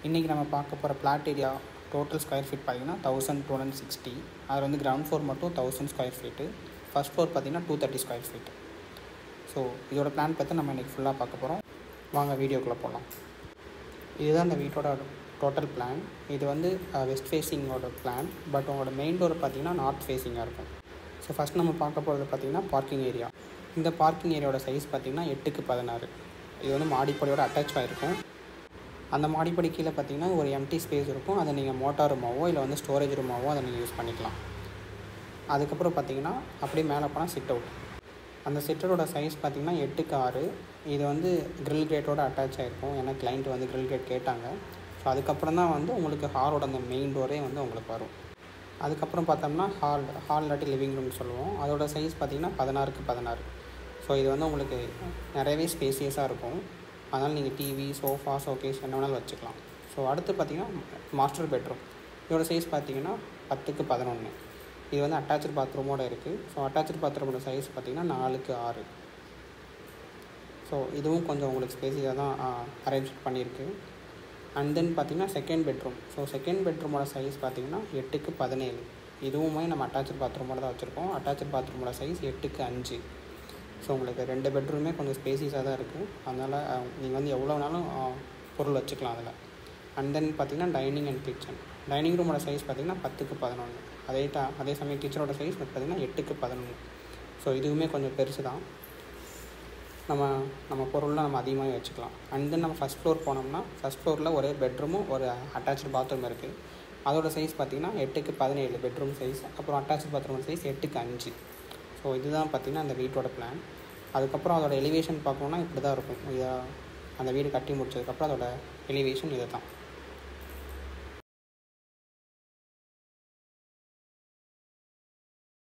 இன்றைக்கி நம்ம பார்க்க போகிற plot area total square feet பார்த்தீங்கன்னா தௌசண்ட் டூ ஹண்ட்ரட் சிக்ஸ்டி அதில் வந்து கிரவுண்ட் ஃப்ளோர் மட்டும் thousand square feet first floor பார்த்தீங்கன்னா two thirty square feet so இதோட பிளான் பார்த்து நம்ம இன்றைக்கி ஃபுல்லாக பார்க்க போகிறோம் வாங்க வீடியோக்குள்ளே போகலாம் இதுதான் இந்த வீட்டோட டோட்டல் பிளான் இது வந்து வெஸ்ட் ஃபேஸிங்கோட பிளான் பட் உங்களோட மெயின் டோர் பார்த்தீங்கன்னா நார்த் ஃபேஸிங்காக இருக்கும் ஸோ ஃபஸ்ட் நம்ம பார்க்க போகிறது பார்த்தீங்கன்னா பார்க்கிங் ஏரியா இந்த பார்க்கிங் ஏரியாவோட சைஸ் பார்த்தீங்கன்னா எட்டுக்கு பதினாறு இது வந்து மாடிப்படியோட அட்டாச் ஆகிருக்கும் அந்த மாடிப்படி கீழே பார்த்தீங்கன்னா ஒரு எம்டி ஸ்பேஸ் இருக்கும் அதை நீங்கள் மோட்டார் ரூமாவோ இல்லை வந்து ஸ்டோரேஜ் ரூமாவோ அதை நீங்கள் யூஸ் பண்ணிக்கலாம் அதுக்கப்புறம் பார்த்தீங்கன்னா அப்படியே மேலே போனால் சிட் அவுட் அந்த சிட்டரோட சைஸ் பார்த்தீங்கன்னா எட்டுக்கு ஆறு இது வந்து கிரில் கேட்டோட அட்டாச் ஆகிருக்கும் ஏன்னா கிளைண்ட் வந்து கிரில் கேட் கேட்டாங்க ஸோ அதுக்கப்புறம் தான் வந்து உங்களுக்கு ஹாலோட அந்த மெயின் டோரே வந்து உங்களுக்கு வரும் அதுக்கப்புறம் பார்த்தோம்னா ஹால் ஹால் இல்லாட்டி லிவிங் ரூம்னு சொல்லுவோம் அதோட சைஸ் பார்த்தீங்கன்னா பதினாறுக்கு பதினாறு ஸோ இது வந்து உங்களுக்கு நிறையவே ஸ்பேசியஸாக இருக்கும் அதனால் நீங்கள் டிவி சோஃபா ஷோகேஸ் என்ன வேணாலும் வச்சுக்கலாம் ஸோ அடுத்து பார்த்தீங்கன்னா மாஸ்டர் பெட்ரூம் இதோட சைஸ் பார்த்தீங்கன்னா பத்துக்கு பதினொன்று இது வந்து அட்டாச்சு பாத்ரூமோட இருக்குது ஸோ அட்டாச்சு பாத்ரூமோட சைஸ் பார்த்தீங்கன்னா நாலுக்கு ஆறு ஸோ இதுவும் கொஞ்சம் உங்களுக்கு ஸ்பேசியாக தான் அரேஞ்ச் பண்ணியிருக்கு அண்ட் தென் பார்த்தீங்கன்னா செகண்ட் பெட்ரூம் ஸோ செகண்ட் பெட்ரூமோட சைஸ் பார்த்தீங்கன்னா எட்டுக்கு பதினேழு இதுவுமே நம்ம அட்டாச்சு பாத்ரூமோட தான் வச்சுருக்கோம் அட்டாச்சு பாத்ரூமோட சைஸ் எட்டுக்கு அஞ்சு ஸோ உங்களுக்கு ரெண்டு பெட்ரூமே கொஞ்சம் ஸ்பேசிஸாக தான் இருக்குது அதனால் நீங்கள் வந்து எவ்வளோ வேணாலும் பொருள் வச்சுக்கலாம் அதில் அண்ட் தென் பார்த்தீங்கன்னா டைனிங் அண்ட் கிச்சன் டைனிங் ரூமோட சைஸ் பார்த்தீங்கன்னா பத்துக்கு பதினொன்று அதே டா அதே சமயம் கிச்சனோட சைஸ் பார்த்தீங்கன்னா எட்டுக்கு பதினொன்று ஸோ இதுவுமே கொஞ்சம் பெருசு தான் நம்ம நம்ம பொருள்லாம் நம்ம அதிகமாகவே வச்சுக்கலாம் அண்ட் தென் நம்ம ஃபஸ்ட் ஃப்ளோர் போனோம்னா ஃபஸ்ட் ஃப்ளோரில் ஒரு பெட்ரூமும் ஒரு அட்டாச்சு பாத்ரூம் இருக்குது அதோட சைஸ் பார்த்திங்கன்னா எட்டுக்கு பதினேழு பெட்ரூம் சைஸ் அப்புறம் அட்டாச்சு பாத்ரூம் சைஸ் எட்டுக்கு அஞ்சு ஸோ இதுதான் பார்த்திங்கன்னா அந்த வீட்டோட பிளான் அதுக்கப்புறம் அதோட எலிவேஷன் பார்க்கணுன்னா இப்படி தான் இருக்கும் இதை அந்த வீடு கட்டி முடிச்சதுக்கப்புறம் அதோட எலிவேஷன் இதை தான்